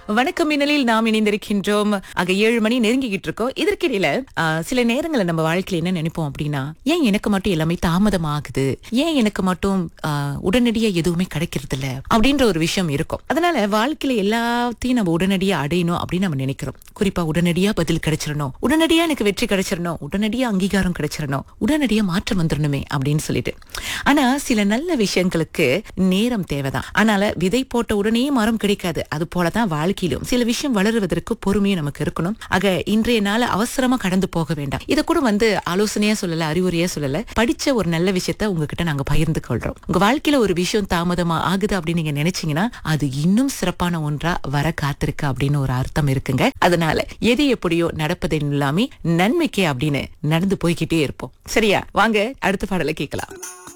வணக்கம் மின்னலில் நாம் இணைந்திருக்கின்றோம் ஆக ஏழு மணி நெருங்கிக்கிட்டு இருக்கோம் இதற்கிடையில ஆ, சில நேரங்கள்ல நம்ம வாழ்க்கையில என்ன நினைப்போம் அப்படின்னா ஏன் எனக்கு மட்டும் எல்லாமே தாமதம் ஆகுது ஏன் எனக்கு மட்டும் ஆ, உடனடியா எதுவுமே கிடைக்கிறது இல்ல அப்படின்ற ஒரு விஷயம் இருக்கும் அதனால வாழ்க்கையில எல்லாத்தையும் நம்ம உடனடியா அடையணும் அப்படின்னு நம்ம நினைக்கிறோம் குறிப்பா உடனடியா பதில் கிடைச்சிடணும் உடனடியா எனக்கு வெற்றி கிடைச்சிடணும் உடனடியா அங்கீகாரம் கிடைச்சிடணும் உடனடியா மாற்றம் வந்துடணுமே அப்படின்னு சொல்லிட்டு ஆனா சில நல்ல விஷயங்களுக்கு நேரம் தேவைதான் ஆனால விதை போட்ட உடனே மரம் கிடைக்காது அது போலதான் வாழ்க்கையிலும் சில விஷயம் வளருவதற்கு பொறுமையும் நமக்கு இருக்கணும் ஆக இன்றைய நாள் அவசரமா கடந்து போக வேண்டாம் இத கூட வந்து ஆலோசனையா சொல்லல அறிவுரையா சொல்லல படிச்ச ஒரு நல்ல விஷயத்த உங்ககிட்ட நாங்க பகிர்ந்து கொள்றோம் உங்க வாழ்க்கையில ஒரு விஷயம் தாமதமா ஆகுது அப்படின்னு நீங்க நினைச்சீங்கன்னா அது இன்னும் சிறப்பான ஒன்றா வர காத்திருக்கு அப்படின்னு ஒரு அர்த்தம் இருக்குங்க அதனால எது எப்படியோ நடப்பதன் எல்லாமே நன்மைக்கே அப்படின்னு நடந்து போய்கிட்டே இருப்போம் சரியா வாங்க அடுத்த பாடலை கேட்கலாம்